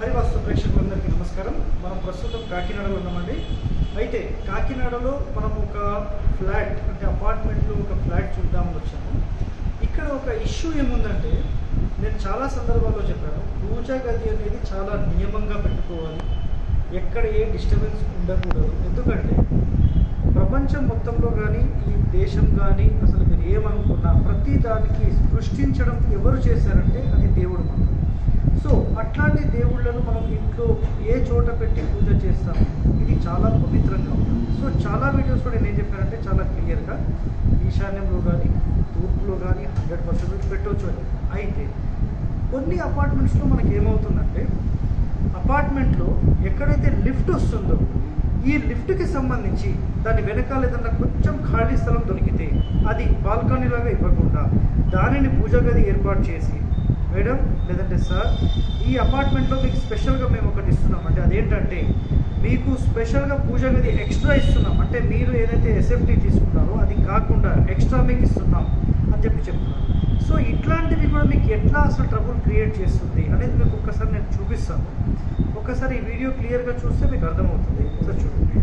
హరివాస్తు ప్రేక్షకులందరికీ నమస్కారం మనం ప్రస్తుతం కాకినాడలో ఉన్నామండి అయితే కాకినాడలో మనం ఒక ఫ్లాట్ అంటే అపార్ట్మెంట్లో ఒక ఫ్లాట్ చూద్దామని వచ్చాము ఇక్కడ ఒక ఇష్యూ ఏముందంటే నేను చాలా సందర్భాల్లో చెప్పాను పూజా గది అనేది చాలా నియమంగా పెట్టుకోవాలి ఎక్కడ ఏ డిస్టర్బెన్స్ ఉండకూడదు ఎందుకంటే ప్రపంచం మొత్తంలో కానీ ఈ దేశం కానీ అసలు మీరు ఏమనుకున్నా ప్రతి దానికి సృష్టించడం ఎవరు చేశారంటే అది దేవుడు మాత్రం సో అట్లాంటి దేవుళ్ళను మనం ఇంట్లో ఏ చోట పెట్టి పూజ చేస్తాం ఇది చాలా పవిత్రంగా ఉంటుంది సో చాలా వీడియోస్ కూడా నేను ఏం చెప్పానంటే చాలా క్లియర్గా ఈశాన్యంలో కానీ తూర్పులో కానీ హండ్రెడ్ పర్సెంట్ పెట్టవచ్చు అని అయితే కొన్ని అపార్ట్మెంట్స్లో మనకి ఏమవుతుందంటే అపార్ట్మెంట్లో ఎక్కడైతే లిఫ్ట్ వస్తుందో ఈ లిఫ్ట్కి సంబంధించి దాని వెనకాల ఏదన్నా కొంచెం ఖాళీ స్థలం దొరికితే అది బాల్కనీ లాగా ఇవ్వకుండా దానిని పూజ గది ఏర్పాటు చేసి మేడం లేదంటే సార్ ఈ అపార్ట్మెంట్లో మీకు స్పెషల్గా మేము ఒకటి ఇస్తున్నాం అంటే అదేంటంటే మీకు స్పెషల్గా పూజ గది ఎక్స్ట్రా ఇస్తున్నాం అంటే మీరు ఏదైతే ఎస్ఎఫ్టీ తీసుకున్నారో అది కాకుండా ఎక్స్ట్రా మీకు ఇస్తున్నాం అని చెప్పి చెప్తున్నారు సో ఇట్లాంటివి కూడా మీకు ఎట్లా అసలు ట్రబుల్ క్రియేట్ చేస్తుంది అనేది మీకు ఒక్కసారి నేను చూపిస్తాను ఒక్కసారి ఈ వీడియో క్లియర్గా చూస్తే మీకు అర్థమవుతుంది ఒకసారి చూడండి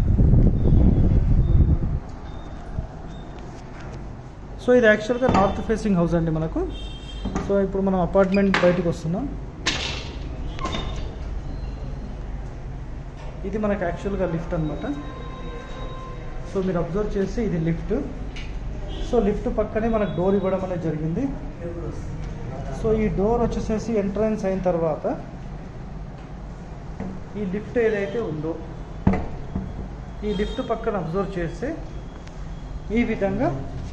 సో ఇది యాక్చువల్గా నార్త్ ఫేసింగ్ హౌస్ అండి మనకు సో ఇప్పుడు మనం అపార్ట్మెంట్ బయటకు వస్తున్నాం ఇది మనకు యాక్చువల్గా లిఫ్ట్ అనమాట సో మీరు అబ్జర్వ్ చేస్తే ఇది లిఫ్ట్ సో లిఫ్ట్ పక్కనే మనకు డోర్ ఇవ్వడం అనేది జరిగింది సో ఈ డోర్ వచ్చేసేసి ఎంట్రన్స్ అయిన తర్వాత ఈ లిఫ్ట్ ఏదైతే ఉందో ఈ లిఫ్ట్ పక్కన అబ్జర్వ్ చేస్తే ఈ విధంగా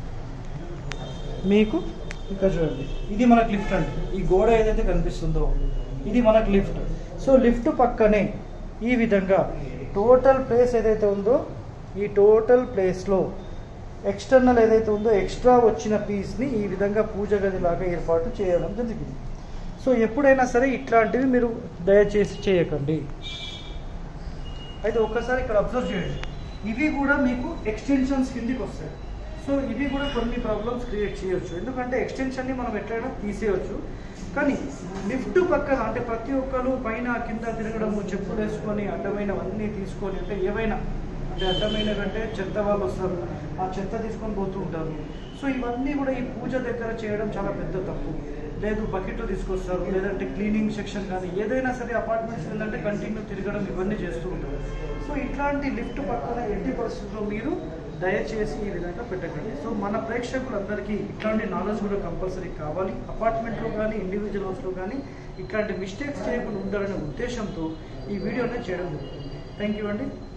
మీకు ఇక్కడ చూడండి ఇది మనకు లిఫ్ట్ అండి ఈ గోడ ఏదైతే కనిపిస్తుందో ఇది మనకు లిఫ్ట్ సో లిఫ్ట్ పక్కనే ఈ విధంగా టోటల్ ప్లేస్ ఏదైతే ఉందో ఈ టోటల్ ప్లేస్లో ఎక్స్టర్నల్ ఏదైతే ఉందో ఎక్స్ట్రా వచ్చిన పీస్ని ఈ విధంగా పూజ గది లాగా ఏర్పాటు చేయడం జరిగింది సో ఎప్పుడైనా సరే ఇట్లాంటివి మీరు దయచేసి చేయకండి అయితే ఒక్కసారి ఇక్కడ అబ్జర్వ్ చేయండి ఇవి కూడా మీకు ఎక్స్టెన్షన్స్ కిందికి వస్తాయి సో ఇవి కూడా కొన్ని ప్రాబ్లమ్స్ క్రియేట్ చేయొచ్చు ఎందుకంటే ఎక్స్టెన్షన్ని మనం ఎట్లయినా తీసేయచ్చు కానీ లిఫ్ట్ పక్కన అంటే ప్రతి ఒక్కరు పైన కింద తిరగడము చెప్పులు వేసుకొని అడ్డమైనవన్నీ తీసుకొని అంటే ఏవైనా అంటే అడ్డమైనవి అంటే చెత్త వాళ్ళు వస్తారు ఆ చెత్త తీసుకొని పోతూ ఉంటారు సో ఇవన్నీ కూడా ఈ పూజ దగ్గర చేయడం చాలా పెద్ద తప్పు లేదు బకెట్లు తీసుకొస్తారు లేదంటే క్లీనింగ్ సెక్షన్ కానీ ఏదైనా సరే అపార్ట్మెంట్స్ ఏంటంటే కంటిన్యూ తిరగడం ఇవన్నీ చేస్తూ ఉంటారు సో ఇట్లాంటి లిఫ్ట్ పక్కన ఎట్టి పరిస్థితుల్లో మీరు దయచేసి ఈ విధంగా పెట్టకండి సో మన ప్రేక్షకులందరికీ ఇట్లాంటి నాలెడ్జ్ కూడా కంపల్సరీ కావాలి అపార్ట్మెంట్లో కానీ ఇండివిజువల్ హౌస్లో కానీ ఇట్లాంటి మిస్టేక్స్ చేయకుండా ఉండాలనే ఉద్దేశంతో ఈ వీడియోని చేయడం జరుగుతుంది థ్యాంక్ యూ అండి